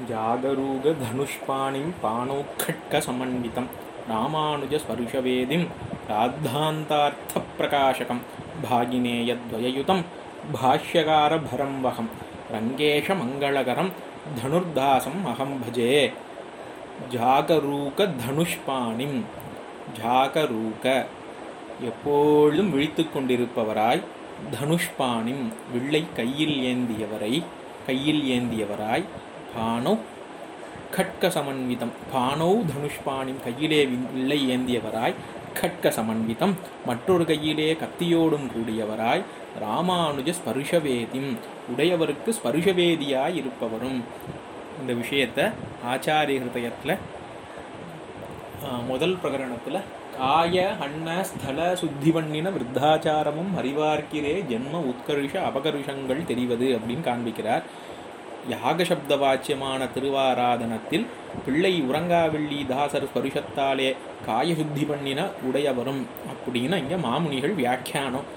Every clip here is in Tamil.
जागरूकधनुष्पाणिं पाणोत्खट्कसमन्वितं रामानुजस्पर्शवेदिं राद्धान्तार्थप्रकाशकं भागिनेयद्वययुतं भाष्यकारभरं वहं रङ्गेशमङ्गलकरं धनुर्दासम् अहं भजे ஜாகரூக ஜாகரூக எப்பொழுதும் விழித்து கொண்டிருப்பவராய் தனுஷ்பாணிம் வில்லை கையில் ஏந்தியவரை கையில் ஏந்தியவராய் பானோ கட்க சமன்விதம் பானோ தனுஷ்பாணிம் கையிலே வி- வில்லை ஏந்தியவராய் கட்க சமன்விதம் மற்றொரு கையிலே கத்தியோடும் கூடியவராய் ராமானுஜ ஸ்பருஷவேதிம் உடையவருக்கு ஸ்பருஷவேதியாய் இருப்பவரும் இந்த விஷயத்தை ஆச்சாரிய ஹிருதயத்தில் முதல் பிரகரணத்தில் காய அன்ன ஸ்தல சுத்தி பண்ணின விருத்தாச்சாரமும் அறிவார்க்கிறே ஜென்ம உத்கர்ஷ அபகருஷங்கள் தெரிவது அப்படின்னு காண்பிக்கிறார் யாகசப்த வாச்சியமான திருவாராதனத்தில் பிள்ளை உறங்காவில்லி தாசர் ஸ்பருஷத்தாலே காய சுத்தி பண்ணின உடையவரும் அப்படின்னு இங்கே மாமுனிகள் வியாக்கியானம்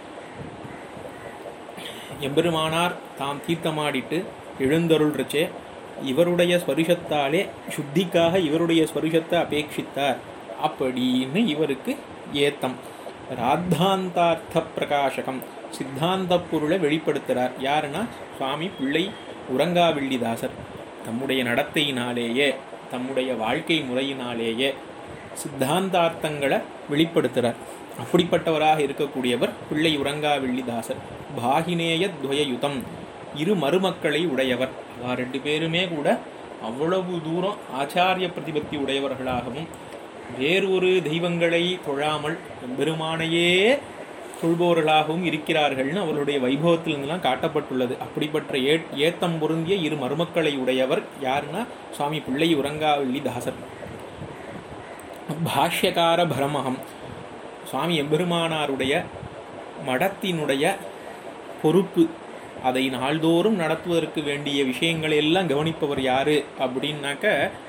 எம்பெருமானார் தாம் தீர்த்தமாடிட்டு எழுந்தருள்றச்சே இவருடைய ஸ்பருஷத்தாலே சுத்திக்காக இவருடைய ஸ்பருஷத்தை அபேட்சித்தார் அப்படின்னு இவருக்கு ஏத்தம் ராத்தாந்தார்த்த பிரகாசகம் சித்தாந்த பொருளை வெளிப்படுத்துகிறார் யாருன்னா சுவாமி பிள்ளை உறங்காவில்லிதாசர் தம்முடைய நடத்தையினாலேயே தம்முடைய வாழ்க்கை முறையினாலேயே சித்தாந்தார்த்தங்களை வெளிப்படுத்துகிறார் அப்படிப்பட்டவராக இருக்கக்கூடியவர் பிள்ளை உறங்காவில்லிதாசர் பாகினேய துவயயுதம் இரு மருமக்களை உடையவர் அவ ரெண்டு பேருமே கூட அவ்வளவு தூரம் ஆச்சாரிய பிரதிபத்தி உடையவர்களாகவும் வேறொரு தெய்வங்களை தொழாமல் பெருமானையே தொழுபவர்களாகவும் இருக்கிறார்கள்னு அவர்களுடைய வைபவத்திலிருந்தெல்லாம் காட்டப்பட்டுள்ளது அப்படிப்பட்ட ஏ ஏத்தம் பொருந்திய இரு மருமக்களை உடையவர் யாருன்னா சுவாமி பிள்ளை உறங்காவல்லி தாசர் பாஷ்யகார பரமகம் சுவாமி எம்பெருமானாருடைய மடத்தினுடைய பொறுப்பு அதை நாள்தோறும் நடத்துவதற்கு வேண்டிய விஷயங்களை எல்லாம் கவனிப்பவர் யாரு அப்படின்னாக்க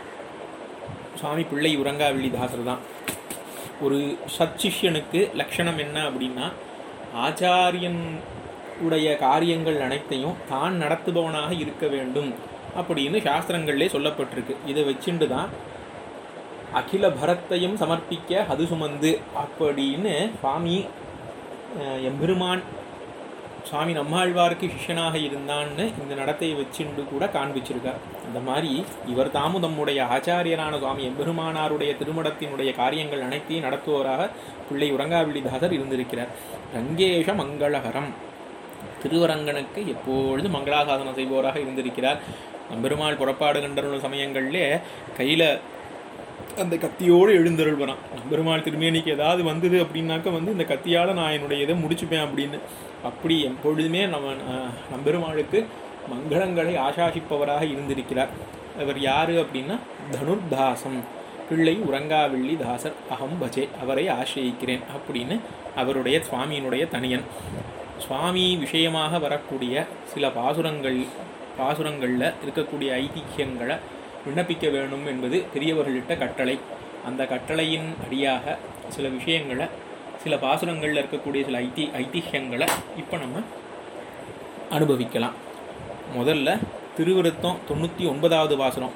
சுவாமி பிள்ளை உறங்காவில்லி தாசர் தான் ஒரு சச்சிஷ்யனுக்கு லட்சணம் என்ன அப்படின்னா ஆச்சாரியன் உடைய காரியங்கள் அனைத்தையும் தான் நடத்துபவனாக இருக்க வேண்டும் அப்படின்னு சாஸ்திரங்களிலே சொல்லப்பட்டிருக்கு இதை வச்சுண்டு தான் அகில பரத்தையும் சமர்ப்பிக்க அது சுமந்து அப்படின்னு சுவாமி அஹ், எம்பெருமான் சுவாமி நம்மாழ்வாருக்கு சிஷ்யனாக இருந்தான்னு இந்த நடத்தையை வச்சுண்டு கூட காண்பிச்சிருக்கார் அந்த மாதிரி இவர் தாமும் தம்முடைய ஆச்சாரியரான சுவாமி எம்பெருமானாருடைய திருமடத்தினுடைய காரியங்கள் அனைத்தையும் நடத்துவோராக பிள்ளை உறங்காவில்லிதாசர் இருந்திருக்கிறார் ரங்கேஷ மங்களகரம் திருவரங்கனுக்கு எப்பொழுதும் மங்களாசாதனம் செய்பவராக இருந்திருக்கிறார் நம்பெருமாள் புறப்பாடு கண்டருள்ள சமயங்களிலே கையில் அந்த கத்தியோடு எழுந்தருள்வரான் நம்பெருமாள் திருமேனிக்கு ஏதாவது வந்தது அப்படின்னாக்க வந்து இந்த கத்தியால் நான் என்னுடைய இதை முடிச்சுப்பேன் அப்படின்னு அப்படி எப்பொழுதுமே நம்ம அஹ், நம்பெருமாளுக்கு மங்களங்களை ஆசாசிப்பவராக இருந்திருக்கிறார் அவர் யாரு அப்படின்னா தனுர்தாசம் பிள்ளை உறங்காவில்லி தாசர் அகம் பஜே அவரை ஆசிரியிக்கிறேன் அப்படின்னு அவருடைய சுவாமியினுடைய தனியன் சுவாமி விஷயமாக வரக்கூடிய சில பாசுரங்கள் பாசுரங்களில் இருக்கக்கூடிய ஐதிஹ்யங்களை விண்ணப்பிக்க வேண்டும் என்பது பெரியவர்களிட்ட கட்டளை அந்த கட்டளையின் அடியாக சில விஷயங்களை சில பாசுரங்களில் இருக்கக்கூடிய சில ஐதி ஐதிஹ்யங்களை இப்போ நம்ம அனுபவிக்கலாம் முதல்ல திருவிருத்தம் தொண்ணூற்றி ஒன்பதாவது பாசுரம்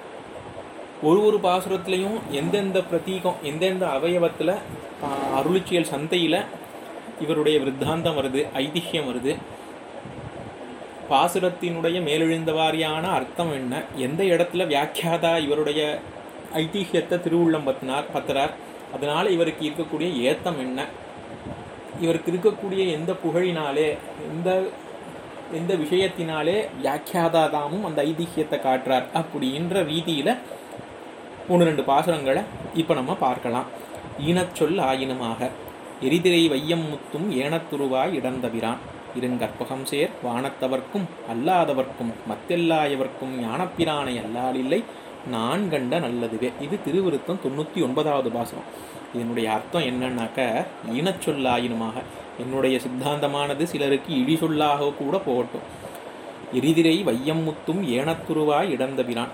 ஒரு ஒரு பாசுரத்துலேயும் எந்தெந்த பிரதீகம் எந்தெந்த அவயவத்தில் அருளிச்சியல் சந்தையில் இவருடைய விருத்தாந்தம் வருது ஐதிஹ்யம் வருது பாசுரத்தினுடைய மேலெழுந்த வாரியான அர்த்தம் என்ன எந்த இடத்துல வியாக்கியாதா இவருடைய ஐதிஹ்யத்தை திருவுள்ளம் பத்தினார் பத்துறார் அதனால இவருக்கு இருக்கக்கூடிய ஏத்தம் என்ன இவருக்கு இருக்கக்கூடிய எந்த புகழினாலே எந்த எந்த விஷயத்தினாலே வியாக்கியாதாதாமும் அந்த ஐதிஹ்யத்தை காட்டுறார் அப்படின்ற ரீதியில ஒன்று ரெண்டு பாசுரங்களை இப்போ நம்ம பார்க்கலாம் ஈனச்சொல் ஆயினுமாக எரிதிரை வையம் முத்தும் ஏனத்துருவாய் இடந்தபிரான் இருங்கற்பகம் சேர் வானத்தவர்க்கும் அல்லாதவர்க்கும் மத்தெல்லாயவர்க்கும் ஞானப்பிரானை அல்லாலில்லை நான் கண்ட நல்லதுவே இது திருவிருத்தம் தொண்ணூற்றி ஒன்பதாவது பாசனம் இதனுடைய அர்த்தம் என்னன்னாக்க ஈனச்சொல்லாயினுமாக என்னுடைய சித்தாந்தமானது சிலருக்கு இடி சொல்லாக கூட போகட்டும் எரிதிரை வையம் முத்தும் ஏனத்துருவாய் இடந்தபிரான்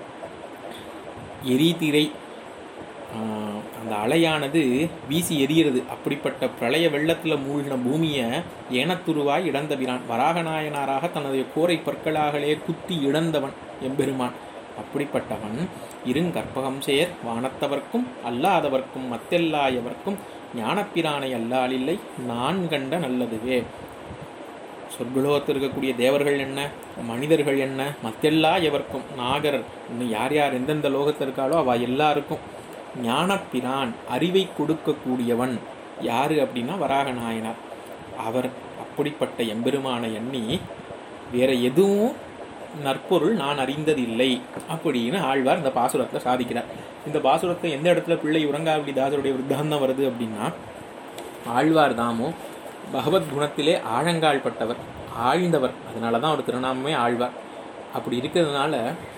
எரிதிரை ஆஹ், அந்த அலையானது வீசி எரியிறது அப்படிப்பட்ட பிரளய வெள்ளத்தில் மூழ்கின பூமியை ஏனத்துருவாய் இழந்தபிரான் வராகநாயனாராக தனது கோரை பற்களாகலே குத்தி இழந்தவன் எம்பெருமான் அப்படிப்பட்டவன் இருங்கற்பகம் சேர் வானத்தவர்க்கும் அல்லாதவர்க்கும் மத்தெல்லாயவர்க்கும் ஞானப்பிரானை அல்லாலில்லை நான் கண்ட நல்லதுவே சொர்க்குலோகத்தில் இருக்கக்கூடிய தேவர்கள் என்ன மனிதர்கள் என்ன மத்தெல்லா எவர்க்கும் நாகர் இன்னும் யார் யார் எந்தெந்த லோகத்தில் இருக்காளோ அவ எல்லாருக்கும் ஞானப்பிரான் அறிவை கொடுக்கக்கூடியவன் யாரு அப்படின்னா வராக நாயனார் அவர் அப்படிப்பட்ட எம்பெருமான எண்ணி வேற எதுவும் நற்பொருள் நான் அறிந்ததில்லை அப்படின்னு ஆழ்வார் இந்த பாசுரத்தை சாதிக்கிறார் இந்த பாசுரத்தை எந்த இடத்துல பிள்ளை உறங்காவளி தாசருடைய விருத்தாந்தம் வருது அப்படின்னா ஆழ்வார் தாமும் பகவத் குணத்திலே ஆழங்கால் பட்டவர் ஆழ்ந்தவர் அதனால தான் அவர் திருநாமமே ஆழ்வார் அப்படி இருக்கிறதுனால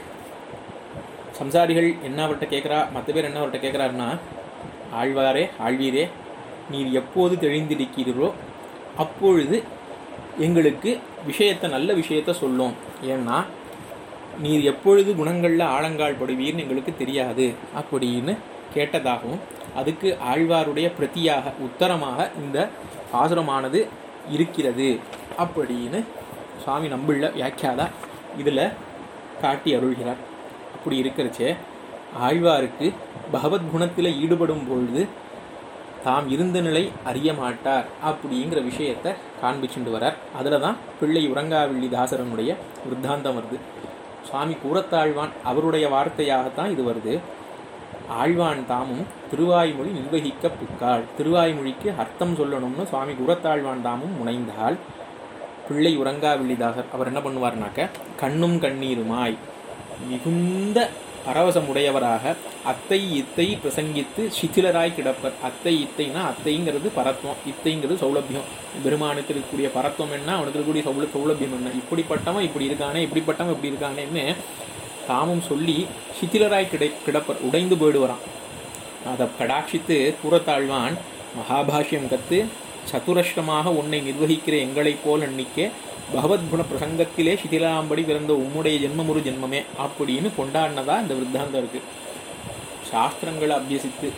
சம்சாரிகள் என்ன அவர்கிட்ட கேட்குறா மற்ற பேர் என்ன அவர்கிட்ட கேட்குறாருன்னா ஆழ்வாரே ஆழ்வீரே நீர் எப்போது தெளிந்திருக்கிறீரோ அப்பொழுது எங்களுக்கு விஷயத்தை நல்ல விஷயத்த சொல்லும் ஏன்னா நீர் எப்பொழுது குணங்களில் ஆழங்கால் படுவீர்னு எங்களுக்கு தெரியாது அப்படின்னு கேட்டதாகவும் அதுக்கு ஆழ்வாருடைய பிரதியாக உத்தரமாக இந்த பாசுரமானது இருக்கிறது அப்படின்னு சுவாமி நம்பிள்ள வியாக்கியாதா இதில் காட்டி அருள்கிறார் அப்படி இருக்கிறச்சே ஆழ்வாருக்கு பகவத் குணத்தில் ஈடுபடும் பொழுது தாம் இருந்த நிலை அறிய மாட்டார் அப்படிங்கிற விஷயத்தை காண்பிச்சுட்டு வரார் அதில் தான் பிள்ளை உறங்காவில்லி தாசரனுடைய விருத்தாந்தம் வருது சுவாமி கூறத்தாழ்வான் அவருடைய வார்த்தையாகத்தான் இது வருது ஆழ்வான் தாமும் திருவாய்மொழி நிர்வகிக்க புக்காள் திருவாய்மொழிக்கு அர்த்தம் சொல்லணும்னு சுவாமி குரத்தாழ்வான் தாமும் முனைந்தால் பிள்ளை உறங்காவில்லிதாசர் அவர் என்ன பண்ணுவார்னாக்க கண்ணும் கண்ணீருமாய் மிகுந்த பரவசமுடையவராக அத்தை இத்தை பிரசங்கித்து சிथिலராய் கிடப்பர் அத்தை இத்தைனா அத்தைங்கிறது பரத்வம் இத்தைங்கிறது சௌலபியம் பெருமானுக்கு இருக்கக்கூடிய பரத்வம் என்ன அவனுக்கு இருக்கக்கூடிய சௌல சௌலபியம் என்ன இப்படிப்பட்டவன் இப்படி இருக்கானே இப்படிப்பட்டவன் இப்படி இருக்கானேன்னு தாமும் சொல்லி சிथिலராய் கிடை கிடப்பர் உடைந்து போயிடுவரான் அதை கடாட்சித்து கூறத்தாழ்வான் மகாபாஷ்யம் கத்து சதுரஷ்டமாக உன்னை நிர்வகிக்கிற எங்களைப் போல் அன்னிக்கே பகவத்குண பிரசங்கத்திலே சிதிலாம்படி பிறந்த உம்முடைய ஜென்மம் ஒரு ஜென்மமே அப்படின்னு கொண்டாடினதா இந்த விருத்தாந்தம் இருக்கு சாஸ்திரங்களை அபியசித்து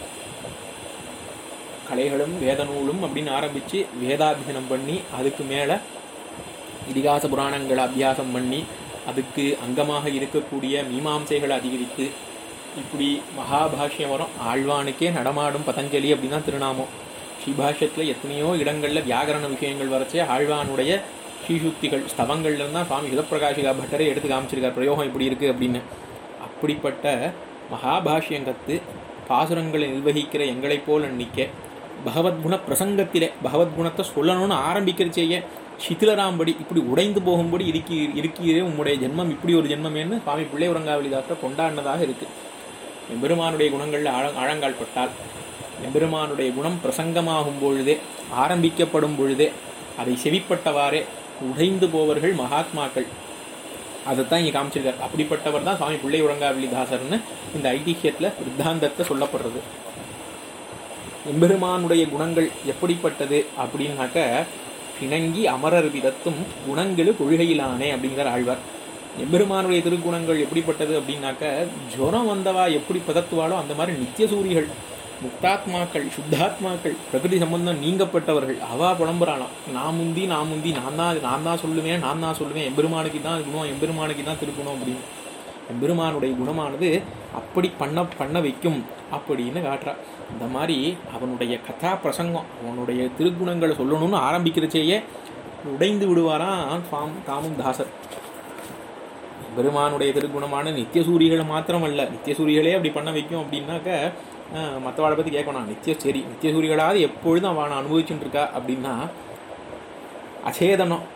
கலைகளும் வேத நூலும் அப்படின்னு ஆரம்பித்து வேதாபியனம் பண்ணி அதுக்கு மேலே இதிகாச புராணங்களை அபியாசம் பண்ணி அதுக்கு அங்கமாக இருக்கக்கூடிய மீமாம்சைகளை அதிகரித்து இப்படி மகாபாஷ்யம் வரும் ஆழ்வானுக்கே நடமாடும் பதஞ்சலி அப்படின்னு தான் திருநாமம் ஸ்ரீபாஷ்யத்தில் எத்தனையோ இடங்களில் வியாகரண விஷயங்கள் வரைச்சே ஆழ்வானுடைய ஸ்ரீசுக்திகள் ஸ்தவங்கள்ல தான் சுவாமி சுதப்பிரகாஷிகா பட்டரே எடுத்து காமிச்சிருக்கார் பிரயோகம் இப்படி இருக்குது அப்படின்னு அப்படிப்பட்ட மகாபாஷ்யம் கத்து பாசுரங்களை நிர்வகிக்கிற எங்களைப் போல் அன்னிக்க பகவத்குண பிரசங்கத்திலே பகவத்குணத்தை சொல்லணும்னு ஆரம்பிக்கிறச்சேயே சித்திலராம்படி இப்படி உடைந்து போகும்படி இருக்கி இருக்கிறே உம்முடைய ஜென்மம் இப்படி ஒரு ஜென்மமேன்னு சுவாமி பிள்ளை உறங்காவளிதாசர் கொண்டாடினதாக இருக்கு எம்பெருமானுடைய குணங்களில் ஆழ ஆழங்கால் பட்டால் எம்பெருமானுடைய குணம் பிரசங்கமாகும் பொழுதே ஆரம்பிக்கப்படும் பொழுதே அதை செவிப்பட்டவாறே உடைந்து போவர்கள் மகாத்மாக்கள் அதைத்தான் இங்கே காமிச்சிருக்கார் அப்படிப்பட்டவர் தான் சுவாமி பிள்ளை உறங்காவளி தாசர்னு இந்த ஐதிஹ்யத்தில் விருத்தாந்தத்தை சொல்லப்படுறது எம்பெருமானுடைய குணங்கள் எப்படிப்பட்டது அப்படின்னாக்க பிணங்கி அமரர் விதத்தும் குணங்களு கொள்கையிலானே அப்படிங்கிற ஆழ்வார் எம்பெருமானுடைய திருக்குணங்கள் எப்படிப்பட்டது அப்படின்னாக்க ஜுரம் வந்தவா எப்படி பதத்துவாளோ அந்த மாதிரி நித்தியசூரிகள் முக்தாத்மாக்கள் சுத்தாத்மாக்கள் பிரகிருதி சம்பந்தம் நீங்கப்பட்டவர்கள் அவா புலம்புறாளாம் நான் முந்தி நான் முந்தி நான் தான் நான் தான் சொல்லுவேன் நான் தான் சொல்லுவேன் எம்பெருமானுக்கு தான் குணம் எம்பெருமானுக்கு தான் திருக்குணம் அப்படின்னு எம்பெருமானுடைய குணமானது அப்படி பண்ண பண்ண வைக்கும் அப்படின்னு காட்டுறா இந்த மாதிரி அவனுடைய கதா பிரசங்கம் அவனுடைய திருக்குணங்களை சொல்லணும்னு ஆரம்பிக்கிறச்சேயே உடைந்து விடுவாராம் தாம் தாமும் தாசர் பெருமானுடைய திருக்குணமான நித்தியசூரிகள் மாத்திரமல்ல நித்தியசூரிகளே அப்படி பண்ண வைக்கும் அப்படின்னாக்க மற்றவாளை பற்றி கேட்கணும் நித்திய சரி நித்தியசூரிகளாவது எப்பொழுதும் அவனை அனுபவிச்சுட்டு இருக்கா அப்படின்னா அச்சேதனம்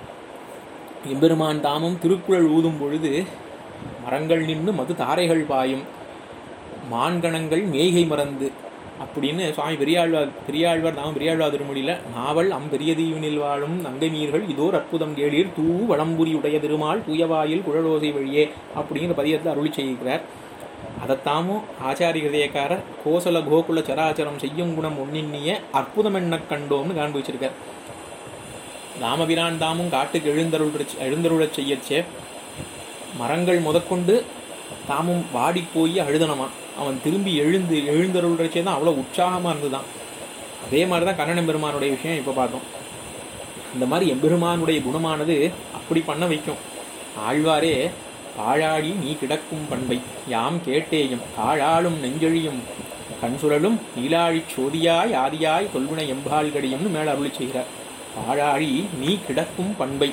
எம்பெருமான் தாமும் திருக்குறள் ஊதும் பொழுது மரங்கள் நின்று மது தாரைகள் பாயும் மான்கணங்கள் மேய்கை மறந்து அப்படின்னு சுவாமி பெரியாழ்வார் பெரியாழ்வார் தாம பெரியாழ்வார் திருமொழியில் நாவல் அம்பெரியதீவினில் வாழும் நங்கைமீர்கள் இதோர் அற்புதம் கேளீர் தூ வளம்புரி உடைய திருமால் தூயவாயில் குழலோசை வழியே அப்படிங்கிற பதியத்தை அருளி செய்கிறார் அதைத்தாமும் ஆச்சாரிய ஹிருதயக்காரர் கோசல கோகுல சராச்சரம் செய்யும் குணம் ஒன்னின்னிய அற்புதம் என்ன கண்டோம்னு காண்பிச்சிருக்கார் ராமபிரான் தாமும் காட்டுக்கு எழுந்தருள் எழுந்தருளச் செய்யச்சே மரங்கள் முதற்கொண்டு தாமும் வாடி போய் அழுதனமா அவன் திரும்பி எழுந்து எழுந்தருள்றச்சே தான் அவ்வளோ உற்சாகமாக இருந்துதான் அதே மாதிரி தான் கண்ணன் எம்பெருமானுடைய விஷயம் இப்போ பார்த்தோம் இந்த மாதிரி எம்பெருமானுடைய குணமானது அப்படி பண்ண வைக்கும் ஆழ்வாரே காழாடி நீ கிடக்கும் பண்பை யாம் கேட்டேயும் காழாளும் நெஞ்செழியும் கண்சுழலும் நீலாழிச் சோதியாய் ஆதியாய் தொல்வினை எம்பால்கடியும்னு மேல அருளி செய்கிறார் காழாழி நீ கிடக்கும் பண்பை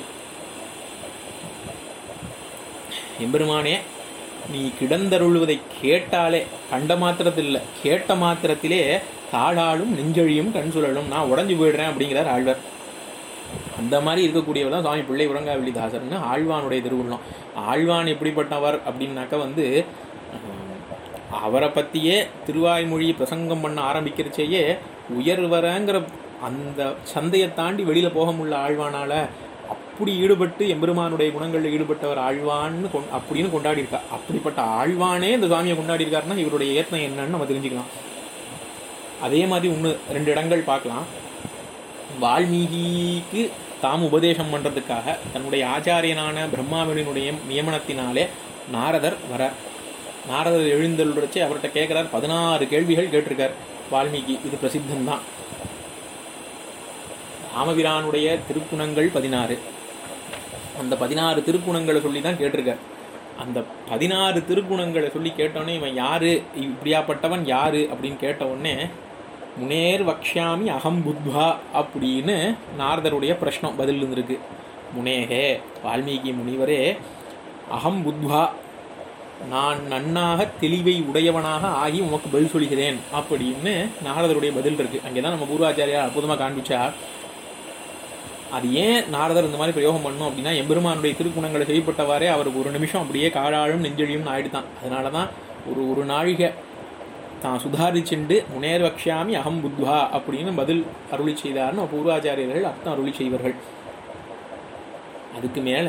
எம்பெருமானே நீ கிடந்தருள்வதை கேட்டாலே கண்ட மாத்திரத்தில் கேட்ட மாத்திரத்திலே காடாலும் நெஞ்சழியும் கண் சுழலும் நான் உடஞ்சு போயிடுறேன் அப்படிங்கிறார் ஆழ்வார் அந்த மாதிரி இருக்கக்கூடியவர் தான் சுவாமி பிள்ளை உறங்காவெளி தாசர்னு ஆழ்வானுடைய திருவுள்ளம் ஆழ்வான் எப்படிப்பட்டவர் அப்படின்னாக்க வந்து அஹ், அவரை பற்றியே திருவாய்மொழி பிரசங்கம் பண்ண ஆரம்பிக்கிறச்சேயே உயர்வரங்கிற அந்த சந்தையை தாண்டி வெளியில் போக முடியல ஆழ்வானால அப்படி ஈடுபட்டு எம்பெருமானுடைய குணங்களில் ஈடுபட்டவர் ஆழ்வான்னு கொண் அப்படின்னு கொண்டாடி இருக்கா அப்படிப்பட்ட ஆழ்வானே இந்த சுவாமியை கொண்டாடி இருக்காருன்னா இவருடைய ஏத்தம் என்னன்னு நம்ம தெரிஞ்சுக்கலாம் அதே மாதிரி ஒன்று ரெண்டு இடங்கள் பார்க்கலாம் வால்மீகிக்கு தாம் உபதேசம் பண்றதுக்காக தன்னுடைய ஆச்சாரியனான பிரம்மாவினுடைய நியமனத்தினாலே நாரதர் வர நாரதர் எழுந்தருள்றச்சு அவர்கிட்ட கேட்கிறார் பதினாறு கேள்விகள் கேட்டிருக்கார் வால்மீகி இது பிரசித்தம்தான் ராமபிரானுடைய திருக்குணங்கள் பதினாறு அந்த பதினாறு திருக்குணங்களை சொல்லி தான் கேட்டிருக்கார் அந்த பதினாறு திருக்குணங்களை சொல்லி கேட்டோடனே இவன் யாரு இப்படியாப்பட்டவன் யாரு அப்படின்னு கேட்ட உடனே முனேர் வக்ஷாமி அகம் புத்வா அப்படின்னு நாரதருடைய பிரஷ்னம் பதில் இருந்திருக்கு முனேகே வால்மீகி முனிவரே அகம் புத்வா நான் நன்னாக தெளிவை உடையவனாக ஆகி உமக்கு பதில் சொல்கிறேன் அப்படின்னு நாரதருடைய பதில் இருக்கு அங்கேதான் நம்ம பூர்வாச்சாரியா அற்புதமா காண்பிச்சா அது ஏன் நாரதர் இந்த மாதிரி பிரயோகம் பண்ணும் அப்படின்னா எம்பெருமானுடைய திருக்குணங்களை செய்யப்பட்டவாறே அவருக்கு ஒரு நிமிஷம் அப்படியே காழாழும் நெஞ்செழியும் ஆயிடுதான் அதனால தான் ஒரு ஒரு நாழிகை தான் சுதாரிச்சுண்டு முனேர் வக்ஷாமி அகம் புத்வா அப்படின்னு பதில் அருளி செய்தார்னு பூர்வாச்சாரியர்கள் அர்த்தம் அருளி செய்வார்கள் அதுக்கு மேல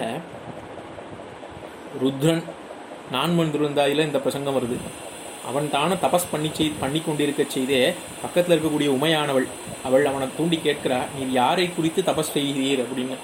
ருத்ரன் நான்மன் திருந்தாயில இந்த பிரசங்கம் வருது அவன் தானும் தபஸ் பண்ணி செய் பண்ணி கொண்டிருக்க செய்தே பக்கத்தில் இருக்கக்கூடிய உமையானவள் அவள் அவனை தூண்டி கேட்கிறா நீ யாரை குறித்து தபஸ் செய்கிறீர் அப்படின்னு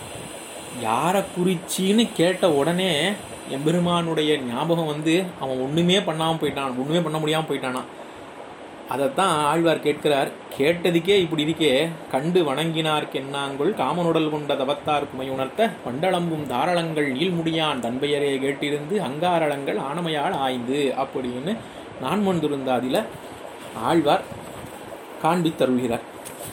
யாரை குறிச்சின்னு கேட்ட உடனே எம்பெருமானுடைய ஞாபகம் வந்து அவன் ஒண்ணுமே பண்ணாம போயிட்டான் ஒண்ணுமே பண்ண முடியாம போயிட்டானா அதைத்தான் ஆழ்வார் கேட்கிறார் கேட்டதுக்கே இப்படி இருக்கே கண்டு வணங்கினார்க்கு என்னாங்கொள் காமனுடல் கொண்ட தவத்தார் குமையுணர்த்த பண்டளம்பும் தாராளங்கள் நீள்முடியான் தன்பெயரே கேட்டிருந்து அங்காரளங்கள் ஆனமையால் ஆய்ந்து அப்படின்னு நான் முன்திருந்தாதில ஆழ்வார் காண்பித்தருள்கிறார்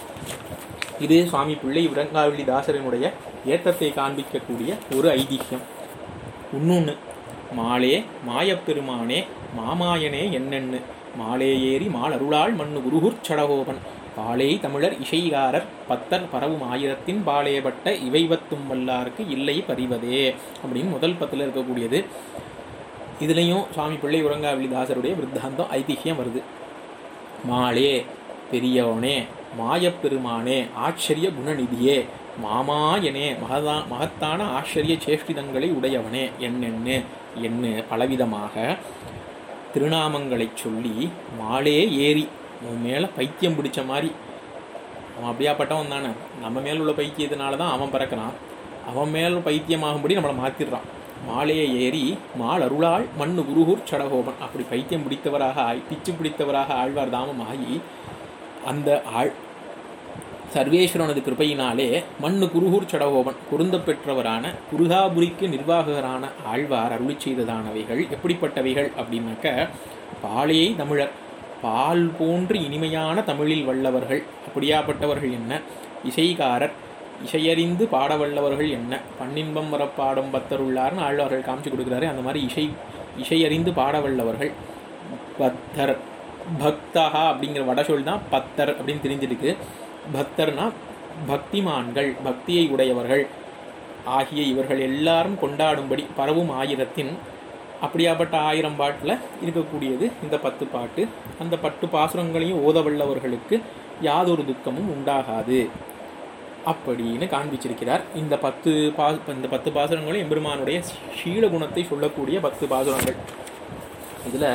இது சுவாமி பிள்ளை விரங்காவளி தாசரனுடைய ஏத்தத்தை காண்பிக்கக்கூடிய ஒரு ஐதிஹ்யம் இன்னொன்று மாலே மாயப்பெருமானே மாமாயனே என்னென்னு மாலே ஏறி மால் அருளாள் மண்ணு குருகுர் சடகோபன் பாலே தமிழர் இசைகாரர் பத்தர் பரவும் ஆயிரத்தின் பாலேபட்ட இவைவத்தும் வல்லாருக்கு இல்லை பறிவதே அப்படின்னு முதல் பத்தில் இருக்கக்கூடியது இதுலேயும் சுவாமி பிள்ளை உறங்காவளி தாசருடைய விருத்தாந்தம் ஐதிஹ்யம் வருது மாலே பெரியவனே மாயப்பெருமானே ஆச்சரிய குணநிதியே மாமாயனே மகதா மகத்தான ஆச்சரிய சேஷ்டிதங்களை உடையவனே என்னென்னு என்ன பலவிதமாக திருநாமங்களைச் சொல்லி மாலே ஏறி உன் மேலே பைத்தியம் பிடிச்ச மாதிரி அவன் அப்படியாப்பட்டவன் தானே நம்ம மேல் உள்ள பைத்தியத்தினால தான் அவன் பிறக்கிறான் அவன் மேல் பைத்தியமாகும்படி நம்மளை மாற்றிடுறான் மாலையை ஏறி மால் அருளாள் மண்ணு குருகூர் சடகோபன் அப்படி பைத்தியம் பிடித்தவராக ஆய் பிச்சு பிடித்தவராக ஆழ்வார் தாமம் ஆகி அந்த ஆழ் சர்வேஸ்வரனது கிருபையினாலே மண்ணு குருகூர் சடகோபன் பொருந்த பெற்றவரான குருகாபுரிக்கு நிர்வாககரான ஆழ்வார் அருளி செய்ததானவைகள் எப்படிப்பட்டவைகள் அப்படின்னாக்க பாலையை தமிழர் பால் போன்று இனிமையான தமிழில் வல்லவர்கள் அப்படியாப்பட்டவர்கள் என்ன இசைகாரர் இசையறிந்து பாட வல்லவர்கள் என்ன பன்னின்பம் வர பாடும் பத்தருள்ளார்னு ஆழ்வார்கள் காமிச்சு கொடுக்குறாரு அந்த மாதிரி இசை இசையறிந்து பாட வல்லவர்கள் பத்தர் பக்தஹா அப்படிங்கிற வடசொல் தான் பத்தர் அப்படின்னு தெரிஞ்சிருக்கு பக்தர்னா பக்திமான்கள் பக்தியை உடையவர்கள் ஆகிய இவர்கள் எல்லாரும் கொண்டாடும்படி பரவும் ஆயிரத்தின் அப்படியாப்பட்ட ஆயிரம் பாட்டில் இருக்கக்கூடியது இந்த பத்து பாட்டு அந்த பத்து பாசுரங்களையும் ஓதவல்லவர்களுக்கு யாதொரு துக்கமும் உண்டாகாது அப்படின்னு காண்பிச்சிருக்கிறார் இந்த பத்து பா இந்த பத்து பாசுரங்களும் எம்பெருமானுடைய சீல குணத்தை சொல்லக்கூடிய பத்து பாசுரங்கள் இதில்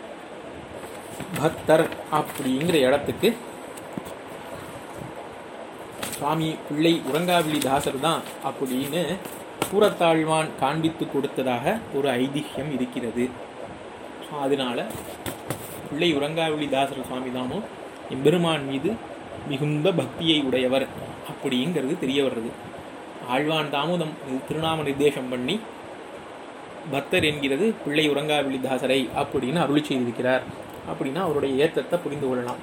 பக்தர் அப்படிங்கிற இடத்துக்கு சுவாமி பிள்ளை உறங்காவிலி தாசர் தான் அப்படின்னு கூறத்தாழ்வான் காண்பித்து கொடுத்ததாக ஒரு ஐதிஹ்யம் இருக்கிறது ஸோ அதனால பிள்ளை உறங்காவிலி தாசர் சுவாமி தானும் எம்பெருமான் மீது மிகுந்த பக்தியை உடையவர் அப்படிங்கிறது தெரிய வர்றது ஆழ்வான் தாமுதம் திருநாம நிர்தேசம் பண்ணி பக்தர் என்கிறது பிள்ளை உறங்காவிழிதாசரை அப்படின்னு அருளி செய்திருக்கிறார் அப்படின்னா அவருடைய ஏத்தத்தை புரிந்து கொள்ளலாம்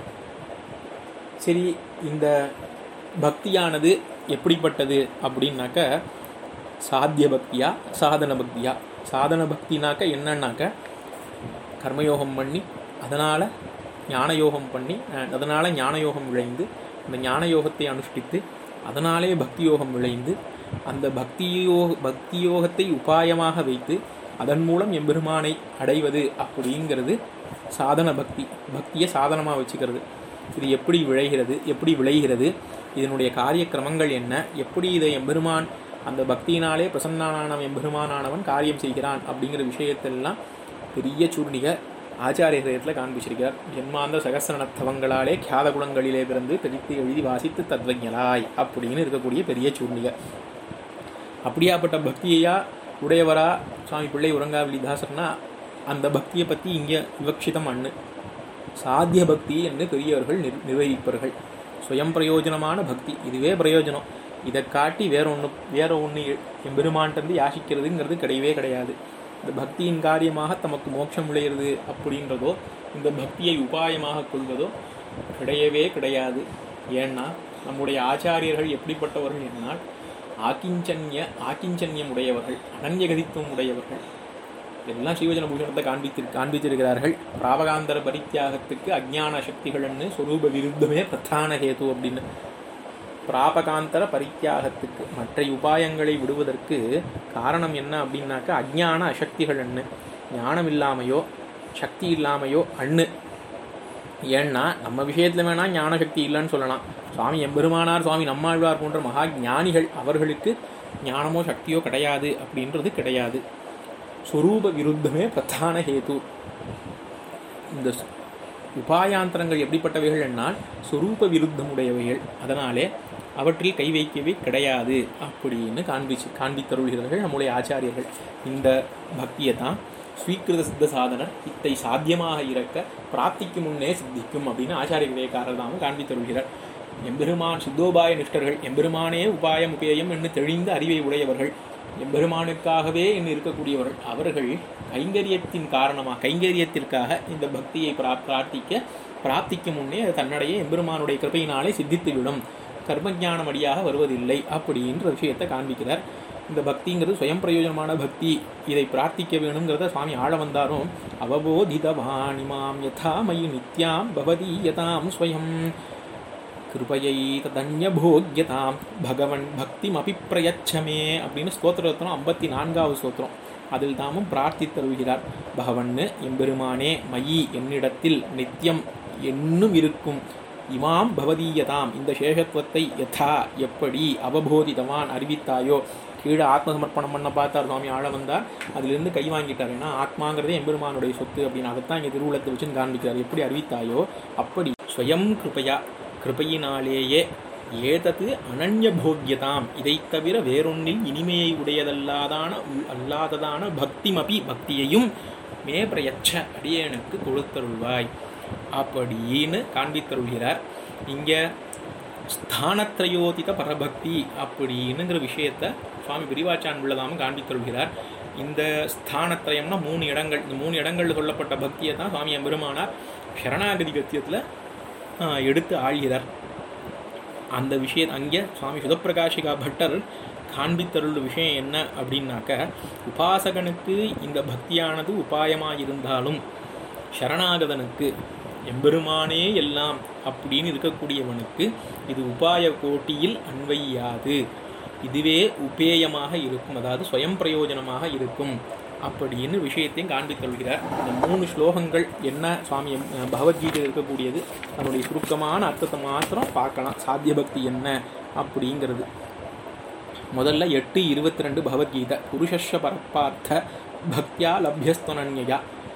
சரி இந்த பக்தியானது எப்படிப்பட்டது அப்படின்னாக்க சாத்திய பக்தியா சாதன பக்தியா சாதன பக்தினாக்க என்னன்னாக்க கர்மயோகம் பண்ணி அதனால் ஞானயோகம் பண்ணி அதனால் ஞானயோகம் விளைந்து அந்த ஞானயோகத்தை அனுஷ்டித்து அதனாலே பக்தி யோகம் விளைந்து அந்த பக்தியோ பக்தி யோகத்தை உபாயமாக வைத்து அதன் மூலம் எம்பெருமானை அடைவது அப்படிங்கிறது சாதன பக்தி பக்தியை சாதனமாக வச்சுக்கிறது இது எப்படி விளைகிறது எப்படி விளைகிறது இதனுடைய காரிய கிரமங்கள் என்ன எப்படி இதை எம்பெருமான் அந்த பக்தியினாலே பிரசன்னான எம்பெருமானானவன் காரியம் செய்கிறான் அப்படிங்கிற விஷயத்தெல்லாம் பெரிய சூர்ணிக ஆச்சாரிய ஹயத்தில் காண்பிச்சிருக்கிறார் ஜென்மாந்த சகசரணத்தவங்களாலே கியாத குணங்களிலே பிறந்து பிரித்து எழுதி வாசித்து தத்வஞலாய் அப்படின்னு இருக்கக்கூடிய பெரிய சூர்ணிக அப்படியாப்பட்ட பக்தியையா உடையவரா சுவாமி பிள்ளை உறங்காவிலிதாசர்னா அந்த பக்தியை பற்றி இங்கே விவக்ஷிதம் அண்ணு சாத்திய பக்தி என்று பெரியவர்கள் நிர் நிர்வகிப்பார்கள் சுயம் பிரயோஜனமான பக்தி இதுவே பிரயோஜனம் இதை காட்டி வேற ஒன்று வேற ஒன்று எம்பெருமான்ட்டு யாசிக்கிறதுங்கிறது கிடையவே கிடையாது இந்த பக்தியின் காரியமாக தமக்கு மோட்சம் விளையிறது அப்படின்றதோ இந்த பக்தியை உபாயமாக கொள்வதோ கிடையவே கிடையாது ஏன்னா நம்முடைய ஆச்சாரியர்கள் எப்படிப்பட்டவர்கள் என்னால் ஆக்கிஞ்சன்ய ஆக்கிஞ்சன்யம் உடையவர்கள் அனன்யகதித்துவம் உடையவர்கள் எல்லாம் ஸ்ரீவஜன பூஷணத்தை காண்பித்து காண்பித்திருக்கிறார்கள் பிராபகாந்தர பரித்தியாகத்துக்கு அஜ்ஞான சக்திகள்னு சொரூப விருத்தமே பிரதான ஹேது அப்படின்னு பிராபகாந்தர பரித்தியாகத்துக்கு மற்ற உபாயங்களை விடுவதற்கு காரணம் என்ன அப்படின்னாக்கா அஜ்ஞான அசக்திகள் அண்ணு ஞானம் இல்லாமையோ சக்தி இல்லாமையோ அண்ணு ஏன்னா நம்ம விஷயத்துல வேணா ஞான சக்தி இல்லைன்னு சொல்லலாம் சுவாமி எம்பெருமானார் சுவாமி நம்மாழ்வார் போன்ற மகா ஞானிகள் அவர்களுக்கு ஞானமோ சக்தியோ கிடையாது அப்படின்றது கிடையாது சொரூப விருத்தமே பிரதான ஹேது இந்த உபாயாந்தரங்கள் எப்படிப்பட்டவைகள் என்னால் சொரூப விருத்தமுடையவைகள் அதனாலே அவற்றில் கை வைக்கவே கிடையாது அப்படின்னு காண்பிச்சு காண்பித்தருள்கிறார்கள் நம்முடைய ஆச்சாரியர்கள் இந்த பக்தியை தான் ஸ்வீகிருத சித்த சாதனர் இத்தை சாத்தியமாக இருக்க பிராப்திக்கு முன்னே சித்திக்கும் அப்படின்னு ஆச்சாரிய விவேகாரர் தாமும் காண்பித்தருள்கிறார் எம்பெருமான் சித்தோபாய நிஷ்டர்கள் எம்பெருமானே உபாயம் உபேயம் என்று தெளிந்த அறிவை உடையவர்கள் எம்பெருமானுக்காகவே என்று இருக்கக்கூடியவர்கள் அவர்கள் கைங்கரியத்தின் காரணமாக கைங்கரியத்திற்காக இந்த பக்தியை பிரா பிரார்த்திக்க பிராப்திக்கு முன்னே அது தன்னுடைய எம்பெருமானுடைய கிருப்பையினாலே சித்தித்துவிடும் கர்மஜானம் அடியாக வருவதில்லை அப்படின்ற விஷயத்தை காண்பிக்கிறார் இந்த பக்திங்கிறது சுயம் பிரயோஜனமான பக்தி இதை பிரார்த்திக்க வேணுங்கிறத சுவாமி ஆழ வந்தாரும் அவபோதிதவாணிமாம் யதா மயி நித்யாம் பவதீயதாம் ஸ்வயம் கிருபையை ததன்யபோக்யதாம் பகவன் பக்திமபி பிரயச்சமே அப்படின்னு ஸ்தோத்திரத்தனம் ஐம்பத்தி நான்காவது ஸ்தோத்திரம் அதில் தாமும் பிரார்த்தித்தருகிறார் பகவன்னு எம்பெருமானே மயி என்னிடத்தில் நித்தியம் என்னும் இருக்கும் இமாம் பவதீயதாம் இந்த சேஷத்துவத்தை யதா எப்படி அவபோதிதவான் அறிவித்தாயோ கீழே ஆத்ம சமர்ப்பணம் பண்ண பார்த்தார் சுவாமி ஆழ வந்தார் அதிலிருந்து கை வாங்கிட்டார் ஏன்னா ஆத்மாங்கிறதே எம்பெருமானுடைய சொத்து அப்படின்னு அதைத்தான் இங்கே திருவுளத்தை வச்சுன்னு காண்பிக்கிறார் எப்படி அறிவித்தாயோ அப்படி ஸ்வயம் கிருபையா கிருபையினாலேயே ஏதது அனன்ய போக்கியதாம் இதை தவிர வேறொன்னில் இனிமையை உடையதல்லாதான அல்லாததான பக்திமபி பக்தியையும் மே பிரயச்ச அடியேனுக்கு கொடுத்தருள்வாய் அப்படின்னு காண்பித்தருள்கிறார் இங்கே ஸ்தானத்ரயோதிக பரபக்தி அப்படின்னுங்கிற விஷயத்த சுவாமி விரிவாச்சான் உள்ளதாமல் காண்பித்தருள்கிறார் இந்த ஸ்தானத்திரயம்னா மூணு இடங்கள் இந்த மூணு இடங்களில் சொல்லப்பட்ட பக்தியை தான் சுவாமி எம்பெருமானார் சரணாகதி கத்தியத்தில் எடுத்து ஆழ்கிறார் அந்த விஷயம் அங்கே சுவாமி சுதப்பிரகாஷிகா பட்டர் காண்பித்தருள் விஷயம் என்ன அப்படின்னாக்க உபாசகனுக்கு இந்த பக்தியானது உபாயமாக இருந்தாலும் சரணாகதனுக்கு எம்பெருமானே எல்லாம் அப்படின்னு இருக்கக்கூடியவனுக்கு இது உபாய கோட்டியில் அன்வையாது இதுவே உபேயமாக இருக்கும் அதாவது சுயம் பிரயோஜனமாக இருக்கும் அப்படின்னு விஷயத்தையும் காண்பித்தொள்கிறார் இந்த மூணு ஸ்லோகங்கள் என்ன சுவாமி பகவத்கீதை இருக்கக்கூடியது அதனுடைய சுருக்கமான அர்த்தத்தை மாத்திரம் பார்க்கலாம் சாத்திய பக்தி என்ன அப்படிங்கிறது முதல்ல எட்டு இருபத்தி ரெண்டு பகவத்கீதை புருஷஸ்வ பரப்பார்த்த பக்தியா லப்யஸ்தனன்யா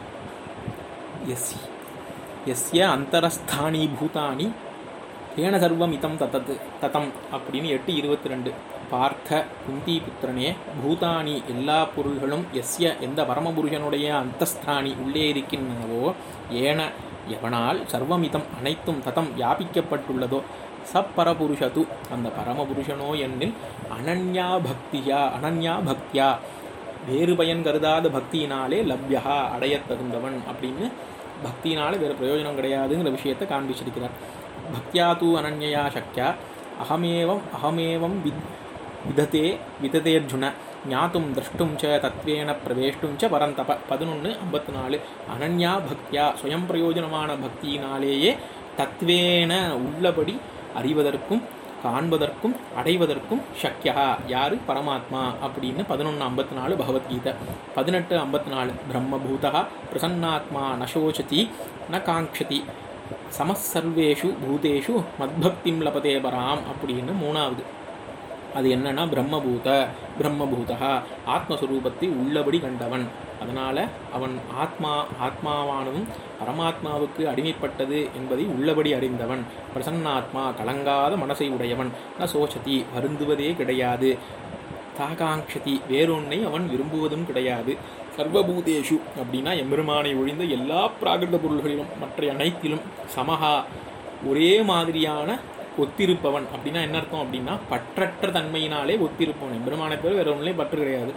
எஸ் எஸ்ய அந்தரஸ்தானி பூதானி ஏன சர்வம் இதம் தத்தத் ததம் அப்படின்னு எட்டு இருபத்தி ரெண்டு பார்த்த குந்தி புத்திரனே பூதானி எல்லா பொருள்களும் எஸ்ய எந்த பரமபுருஷனுடைய அந்தஸ்தானி உள்ளே இருக்கின்றனவோ ஏன எவனால் சர்வமிதம் அனைத்தும் ததம் வியாபிக்கப்பட்டுள்ளதோ சப்பரபுருஷது அந்த பரமபுருஷனோ என்னில் அனன்யா பக்தியா அனன்யா பக்தியா வேறு பயன் கருதாத பக்தியினாலே லப்யா அடையத் தகுந்தவன் அப்படின்னு பக்தியினாலே வேறு பிரயோஜனம் கிடையாதுங்கிற விஷயத்தை காண்பிச்சிருக்கிறார் பக்தியா தூ அனன்யா சக்யா அகமேவம் அகமேவம் வித் விததே விததேர்ஜுன ஞாத்தும் திரஷ்டும் ச தத்வேன பிரவேஷ்டும் ச பரந்தப பதினொன்று ஐம்பத்தி நாலு அனன்யா பக்தியா சுயம் பிரயோஜனமான பக்தியினாலேயே தத்வேன உள்ளபடி அறிவதற்கும் காண்பதற்கும் அடைவதற்கும் சக்கியா யாரு பரமாத்மா அப்படின்னு பதினொன்று ஐம்பத்தி நாலு பகவத்கீதை பதினெட்டு ஐம்பத்தி நாலு பிரம்மபூதா பிரசன்னாத்மா நசோச்சதி ந காங்க்ஷதி சமசர்வேஷு பூதேஷு மத்பக்திம் லபதே பராம் அப்படின்னு மூணாவது அது என்னன்னா பிரம்மபூத பிரம்மபூதா ஆத்மஸ்வரூபத்தை உள்ளபடி கண்டவன் அதனால அவன் ஆத்மா ஆத்மாவானதும் பரமாத்மாவுக்கு அடிமைப்பட்டது என்பதை உள்ளபடி அறிந்தவன் பிரசன்னாத்மா கலங்காத மனசை உடையவன் ந சோச்சதி வருந்துவதே கிடையாது தாகாங்ஷதி வேறொன்னை அவன் விரும்புவதும் கிடையாது சர்வபூதேஷு அப்படின்னா எம்பெருமானை ஒழிந்த எல்லா பிராகிருத பொருள்களிலும் மற்ற அனைத்திலும் சமஹா ஒரே மாதிரியான ஒத்திருப்பவன் அப்படின்னா என்ன அர்த்தம் அப்படின்னா பற்றற்ற தன்மையினாலே ஒத்திருப்பவன் எம்பெருமானை தவிர வேற ஒன்றிலே பற்று கிடையாது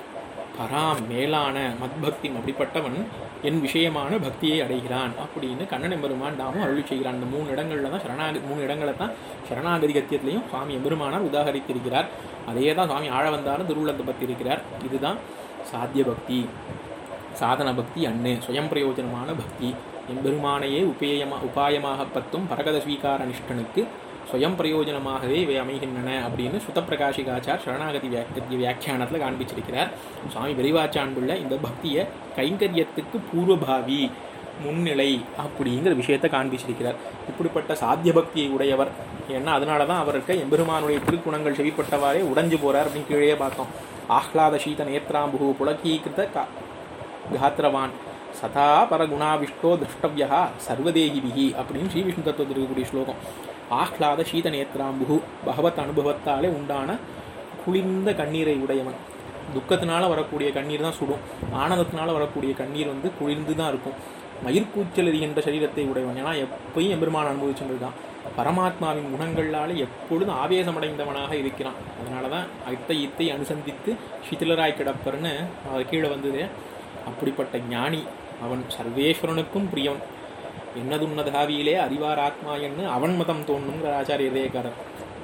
பராம் மேலான மத்பக்தி அப்படிப்பட்டவன் என் விஷயமான பக்தியை அடைகிறான் அப்படின்னு கண்ணன் எம்பெருமான் தாமும் அருள் செய்கிறான் இந்த மூணு இடங்கள்ல தான் சரணாகதி மூணு இடங்களை தான் சரணாகதி கத்தியத்திலையும் சுவாமி எம்பெருமானார் உதாகரித்திருக்கிறார் அதே தான் சுவாமி ஆழ வந்தாலும் திருவுள்ளத்தை பற்றி இருக்கிறார் இதுதான் சாத்திய பக்தி சாதன பக்தி அன்னு சுயம் பிரயோஜனமான பக்தி எம்பெருமானையே உபேயமா உபாயமாக பத்தும் பரகத ஸ்வீகார நிஷ்டனுக்கு சுயம் பிரயோஜனமாகவே இவை அமைகின்றன அப்படின்னு சுத்தப்பிரகாஷிகாச்சார் சரணாகதி வியாக்கிய வியாக்கியானத்தில் காண்பிச்சிருக்கிறார் சுவாமி விரிவாச்சான்புள்ள இந்த பக்தியை கைங்கரியத்துக்கு பூர்வபாவி முன்னிலை அப்படிங்கிற விஷயத்தை காண்பிச்சிருக்கிறார் இப்படிப்பட்ட சாத்திய பக்தியை உடையவர் ஏன்னா அதனால தான் அவருக்கு எம்பெருமானுடைய திருக்குணங்கள் செவிப்பட்டவாறே உடைஞ்சு போறார் அப்படின்னு கீழே பார்த்தோம் ஆஹ்லாத சீத நேத்ராம்பு புலகீகிருத கா காத்திரவான் சதா பரகுணாவிஷ்டோ திருஷ்டவியா சர்வதேகிபிகி அப்படின்னு ஸ்ரீ விஷ்ணு தத்துவத்தில் இருக்கக்கூடிய ஸ்லோகம் ஆஹ்லாத சீத நேத்ராம்பு பகவத் அனுபவத்தாலே உண்டான குளிர்ந்த கண்ணீரை உடையவன் துக்கத்தினால வரக்கூடிய கண்ணீர் தான் சுடும் ஆனந்தத்தினால வரக்கூடிய கண்ணீர் வந்து குளிர்ந்து தான் இருக்கும் மயிர்கூச்சல் எரிகின்ற சரீரத்தை உடையவன் ஏன்னா எப்பயும் எம்பெருமான் அனுபவிச்சுருக்கான் பரமாத்மாவின் குணங்களால் எப்பொழுதும் ஆவேசமடைந்தவனாக இருக்கிறான் அதனால தான் அத்தை இத்தை அனுசந்தித்து சிதிலராய் கிடப்பர்னு அவர் கீழே வந்தது அப்படிப்பட்ட ஞானி அவன் சர்வேஸ்வரனுக்கும் பிரியவன் என்னதுன்னதாவியிலே அறிவார் ஆத்மா என்று அவன் மதம் தோணுங்கிற ஆச்சாரிய இதயக்காரர்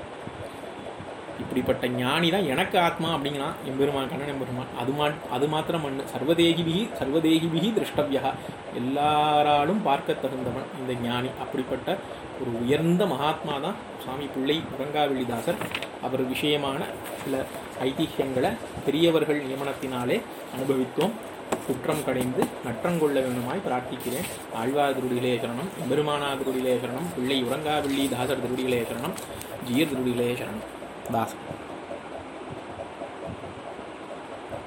இப்படிப்பட்ட ஞானி தான் எனக்கு ஆத்மா அப்படிங்கிறான் எம்பெருமான் கண்ணன் எம்பெருமான் அது மா அது மாத்திரம் மண்ணு சர்வதேகிபிகி சர்வதேகிபிகி திருஷ்டவியா எல்லாராலும் பார்க்க தகுந்தவன் இந்த ஞானி அப்படிப்பட்ட ஒரு உயர்ந்த மகாத்மா தான் சுவாமி பிள்ளை முரங்காவெள்ளிதாசர் அவர் விஷயமான சில ஐதிஹ்யங்களை பெரியவர்கள் நியமனத்தினாலே அனுபவித்தோம் குற்றம் கடைந்து நற்றங்கொள்ள வேணுமாய் பிரார்த்திக்கிறேன் ஆழ்வார் திருடிகளே சரணம் எம்பெருமானார் திருடிகளே சரணம் பிள்ளை உறங்காவிள்ளி தாசர் திருடிகளே சரணம் ஜீயர் திருடிகளே சரணம் தாஸ்